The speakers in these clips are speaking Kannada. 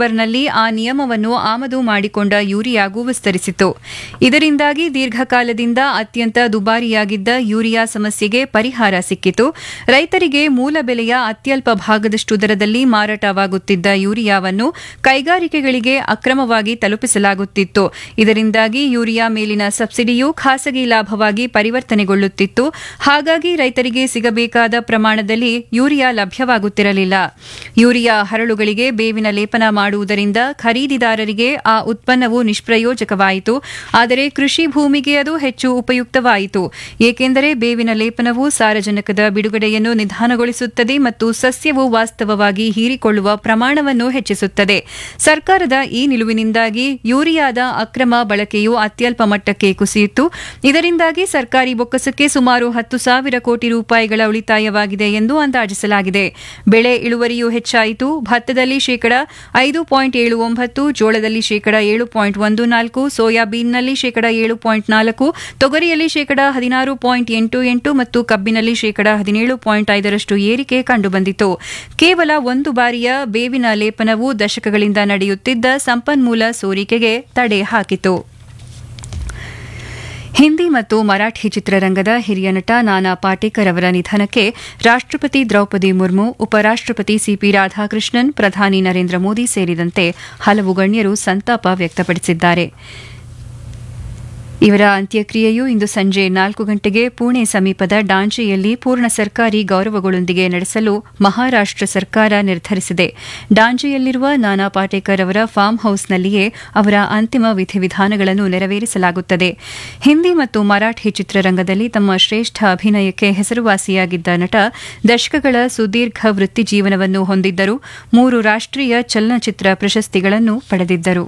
ಅಕ್ಟೋಬರ್ನಲ್ಲಿ ಆ ನಿಯಮವನ್ನು ಆಮದು ಮಾಡಿಕೊಂಡ ಯೂರಿಯಾಗೂ ವಿಸ್ತರಿಸಿತು ಇದರಿಂದಾಗಿ ದೀರ್ಘಕಾಲದಿಂದ ಅತ್ಯಂತ ದುಬಾರಿಯಾಗಿದ್ದ ಯೂರಿಯಾ ಸಮಸ್ಯೆಗೆ ಪರಿಹಾರ ಸಿಕ್ಕಿತು ರೈತರಿಗೆ ಮೂಲ ಬೆಲೆಯ ಅತ್ಯಲ್ಪ ಭಾಗದಷ್ಟು ದರದಲ್ಲಿ ಮಾರಾಟವಾಗುತ್ತಿದ್ದ ಯೂರಿಯಾವನ್ನು ಕೈಗಾರಿಕೆಗಳಿಗೆ ಅಕ್ರಮವಾಗಿ ತಲುಪಿಸಲಾಗುತ್ತಿತ್ತು ಇದರಿಂದಾಗಿ ಯೂರಿಯಾ ಮೇಲಿನ ಸಬ್ಸಿಡಿಯು ಖಾಸಗಿ ಲಾಭವಾಗಿ ಪರಿವರ್ತನೆಗೊಳ್ಳುತ್ತಿತ್ತು ಹಾಗಾಗಿ ರೈತರಿಗೆ ಸಿಗಬೇಕಾದ ಪ್ರಮಾಣದಲ್ಲಿ ಯೂರಿಯಾ ಲಭ್ಯವಾಗುತ್ತಿರಲಿಲ್ಲ ಯೂರಿಯಾ ಹರಳುಗಳಿಗೆ ಬೇವಿನ ಲೇಪನ ಮಾಡುವುದರಿಂದ ಖರೀದಿದಾರರಿಗೆ ಆ ಉತ್ಪನ್ನವು ನಿಷ್ಪ್ರಯೋಜಕವಾಯಿತು ಆದರೆ ಕೃಷಿ ಭೂಮಿಗೆ ಅದು ಹೆಚ್ಚು ಉಪಯುಕ್ತವಾಯಿತು ಏಕೆಂದರೆ ಬೇವಿನ ಲೇಪನವು ಸಾರಜನಕದ ಬಿಡುಗಡೆಯನ್ನು ನಿಧಾನಗೊಳಿಸುತ್ತದೆ ಮತ್ತು ಸಸ್ಯವು ವಾಸ್ತವವಾಗಿ ಹೀರಿಕೊಳ್ಳುವ ಪ್ರಮಾಣವನ್ನು ಹೆಚ್ಚಿಸುತ್ತದೆ ಸರ್ಕಾರದ ಈ ನಿಲುವಿನಿಂದಾಗಿ ಯೂರಿಯಾದ ಅಕ್ರಮ ಬಳಕೆಯು ಅತ್ಯಲ್ಪ ಮಟ್ಟಕ್ಕೆ ಕುಸಿಯಿತು ಇದರಿಂದಾಗಿ ಸರ್ಕಾರಿ ಬೊಕ್ಕಸಕ್ಕೆ ಸುಮಾರು ಹತ್ತು ಸಾವಿರ ಕೋಟಿ ರೂಪಾಯಿಗಳ ಉಳಿತಾಯವಾಗಿದೆ ಎಂದು ಅಂದಾಜಿಸಲಾಗಿದೆ ಬೆಳೆ ಇಳುವರಿಯೂ ಹೆಚ್ಚಾಯಿತು ಭತ್ತದಲ್ಲಿ ಶೇಕಡ ಐದು ಪಾಯಿಂಟ್ ಏಳು ಒಂಬತ್ತು ಜೋಳದಲ್ಲಿ ಶೇಕಡ ಏಳು ಪಾಯಿಂಟ್ ಒಂದು ನಾಲ್ಕು ಸೋಯಾಬೀನ್ನಲ್ಲಿ ಶೇಕಡ ಏಳು ಪಾಯಿಂಟ್ ನಾಲ್ಕು ತೊಗರಿಯಲ್ಲಿ ಶೇಕಡ ಹದಿನಾರು ಪಾಯಿಂಟ್ ಎಂಟು ಎಂಟು ಮತ್ತು ಕಬ್ಬಿನಲ್ಲಿ ಶೇಕಡ ಹದಿನೇಳು ಪಾಯಿಂಟ್ ಐದರಷ್ಟು ಏರಿಕೆ ಕಂಡುಬಂದಿತು ಕೇವಲ ಒಂದು ಬಾರಿಯ ಬೇವಿನ ಲೇಪನವು ದಶಕಗಳಿಂದ ನಡೆಯುತ್ತಿದ್ದ ಸಂಪನ್ಮೂಲ ಸೋರಿಕೆಗೆ ತಡೆ ಹಾಕಿತು ಹಿಂದಿ ಮತ್ತು ಮರಾಠಿ ಚಿತ್ರರಂಗದ ಹಿರಿಯ ನಟ ನಾನಾ ಪಾಟೇಕರ್ ಅವರ ನಿಧನಕ್ಕೆ ರಾಷ್ಟ್ರಪತಿ ದ್ರೌಪದಿ ಮುರ್ಮು ಉಪರಾಷ್ಟ್ರಪತಿ ಸಿಪಿ ರಾಧಾಕೃಷ್ಣನ್ ಪ್ರಧಾನಿ ನರೇಂದ್ರ ಮೋದಿ ಸೇರಿದಂತೆ ಹಲವು ಗಣ್ಯರು ಸಂತಾಪ ವ್ಯಕ್ತಪಡಿಸಿದ್ದಾರೆ ಇವರ ಅಂತ್ಯಕ್ರಿಯೆಯು ಇಂದು ಸಂಜೆ ನಾಲ್ಕು ಗಂಟೆಗೆ ಪುಣೆ ಸಮೀಪದ ಡಾಂಜೆಯಲ್ಲಿ ಪೂರ್ಣ ಸರ್ಕಾರಿ ಗೌರವಗಳೊಂದಿಗೆ ನಡೆಸಲು ಮಹಾರಾಷ್ಟ್ರ ಸರ್ಕಾರ ನಿರ್ಧರಿಸಿದೆ ಡಾಂಜೆಯಲ್ಲಿರುವ ನಾನಾ ಪಾಟೇಕರ್ ಅವರ ಫಾರ್ಮ್ ಹೌಸ್ನಲ್ಲಿಯೇ ಅವರ ಅಂತಿಮ ವಿಧಿವಿಧಾನಗಳನ್ನು ನೆರವೇರಿಸಲಾಗುತ್ತದೆ ಹಿಂದಿ ಮತ್ತು ಮರಾಠಿ ಚಿತ್ರರಂಗದಲ್ಲಿ ತಮ್ಮ ಶ್ರೇಷ್ಠ ಅಭಿನಯಕ್ಕೆ ಹೆಸರುವಾಸಿಯಾಗಿದ್ದ ನಟ ದಶಕಗಳ ಸುದೀರ್ಘ ವೃತ್ತಿಜೀವನವನ್ನು ಹೊಂದಿದ್ದರು ಮೂರು ರಾಷ್ಟ್ರೀಯ ಚಲನಚಿತ್ರ ಪ್ರಶಸ್ತಿಗಳನ್ನು ಪಡೆದಿದ್ದರು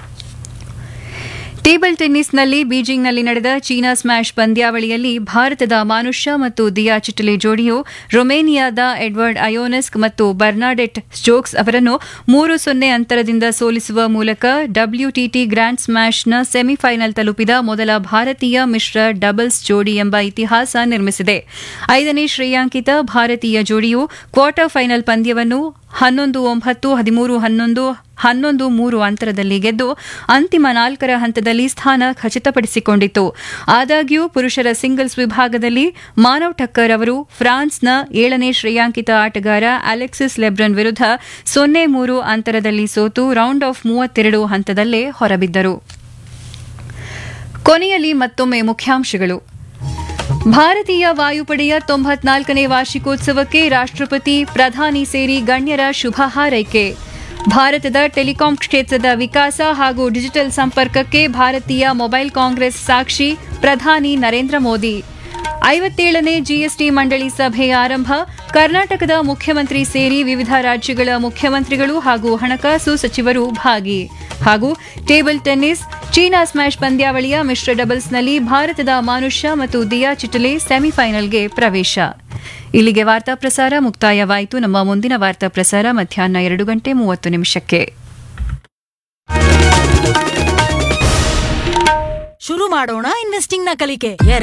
ಟೇಬಲ್ ಟೆನ್ನಿಸ್ನಲ್ಲಿ ಬೀಜಿಂಗ್ನಲ್ಲಿ ನಡೆದ ಚೀನಾ ಸ್ಮ್ಯಾಶ್ ಪಂದ್ಯಾವಳಿಯಲ್ಲಿ ಭಾರತದ ಮಾನುಷ್ಯ ಮತ್ತು ದಿಯಾ ಚಿಟಲೆ ಜೋಡಿಯು ರೊಮೇನಿಯಾದ ಎಡ್ವರ್ಡ್ ಅಯೋನೆಸ್ಕ್ ಮತ್ತು ಬರ್ನಾಡೆಟ್ ಸ್ಟೋಕ್ಸ್ ಅವರನ್ನು ಮೂರು ಸೊನ್ನೆ ಅಂತರದಿಂದ ಸೋಲಿಸುವ ಮೂಲಕ ಡಬ್ಲ್ಯೂಟಿಟಿ ಗ್ರ್ಯಾಂಡ್ ಸ್ಮ್ಯಾಶ್ನ ಸೆಮಿಫೈನಲ್ ತಲುಪಿದ ಮೊದಲ ಭಾರತೀಯ ಮಿಶ್ರ ಡಬಲ್ಸ್ ಜೋಡಿ ಎಂಬ ಇತಿಹಾಸ ನಿರ್ಮಿಸಿದೆ ಐದನೇ ಶ್ರೇಯಾಂಕಿತ ಭಾರತೀಯ ಜೋಡಿಯು ಕ್ವಾರ್ಟರ್ ಫೈನಲ್ ಪಂದ್ಯವನ್ನು ಹನ್ನೊಂದು ಒಂಬತ್ತು ಹದಿಮೂರು ಹನ್ನೊಂದು ಹನ್ನೊಂದು ಮೂರು ಅಂತರದಲ್ಲಿ ಗೆದ್ದು ಅಂತಿಮ ನಾಲ್ಕರ ಹಂತದಲ್ಲಿ ಸ್ಥಾನ ಖಚಿತಪಡಿಸಿಕೊಂಡಿತು ಆದಾಗ್ಯೂ ಪುರುಷರ ಸಿಂಗಲ್ಸ್ ವಿಭಾಗದಲ್ಲಿ ಮಾನವ್ ಠಕ್ಕರ್ ಅವರು ಫ್ರಾನ್ಸ್ನ ಏಳನೇ ಶ್ರೇಯಾಂಕಿತ ಆಟಗಾರ ಅಲೆಕ್ಸಿಸ್ ಲೆಬ್ರನ್ ವಿರುದ್ಧ ಸೊನ್ನೆ ಮೂರು ಅಂತರದಲ್ಲಿ ಸೋತು ರೌಂಡ್ ಆಫ್ ಮೂವತ್ತೆರಡು ಹಂತದಲ್ಲೇ ಹೊರಬಿದ್ದರು ಕೊನೆಯಲ್ಲಿ ಮತ್ತೊಮ್ಮೆ ಮುಖ್ಯಾಂಶಗಳು ಭಾರತೀಯ ವಾಯುಪಡೆಯ ತೊಂಬತ್ನಾಲ್ಕನೇ ವಾರ್ಷಿಕೋತ್ಸವಕ್ಕೆ ರಾಷ್ಟ್ರಪತಿ ಪ್ರಧಾನಿ ಸೇರಿ ಗಣ್ಯರ ಶುಭ ಹಾರೈಕೆ ಭಾರತದ ಟೆಲಿಕಾಂ ಕ್ಷೇತ್ರದ ವಿಕಾಸ ಹಾಗೂ ಡಿಜಿಟಲ್ ಸಂಪರ್ಕಕ್ಕೆ ಭಾರತೀಯ ಮೊಬೈಲ್ ಕಾಂಗ್ರೆಸ್ ಸಾಕ್ಷಿ ಪ್ರಧಾನಿ ನರೇಂದ್ರ ಮೋದಿ ಐವತ್ತೇಳನೇ ಜಿಎಸ್ಟಿ ಮಂಡಳಿ ಸಭೆ ಆರಂಭ ಕರ್ನಾಟಕದ ಮುಖ್ಯಮಂತ್ರಿ ಸೇರಿ ವಿವಿಧ ರಾಜ್ಯಗಳ ಮುಖ್ಯಮಂತ್ರಿಗಳು ಹಾಗೂ ಹಣಕಾಸು ಸಚಿವರು ಭಾಗಿ ಹಾಗೂ ಟೇಬಲ್ ಟೆನ್ನಿಸ್ ಚೀನಾ ಸ್ಮ್ಯಾಶ್ ಪಂದ್ಯಾವಳಿಯ ಮಿಶ್ರ ಡಬಲ್ಸ್ನಲ್ಲಿ ಭಾರತದ ಮಾನುಷ್ಯ ಮತ್ತು ದಿಯಾ ಚಿಟಲೆ ಸೆಮಿಫೈನಲ್ಗೆ ಪ್ರವೇಶ ಇಲ್ಲಿಗೆ ವಾರ್ತಾ ಪ್ರಸಾರ ಮುಕ್ತಾಯವಾಯಿತು ನಮ್ಮ ಮುಂದಿನ ವಾರ್ತಾ ಪ್ರಸಾರ ಮಧ್ಯಾಹ್ನ ಎರಡು ಗಂಟೆ ಮೂವತ್ತು ನಿಮಿಷಕ್ಕೆ ಶುರು ಮಾಡೋಣ ಇನ್ವೆಸ್ಟಿಂಗ್ ನ ಕಲಿಕೆ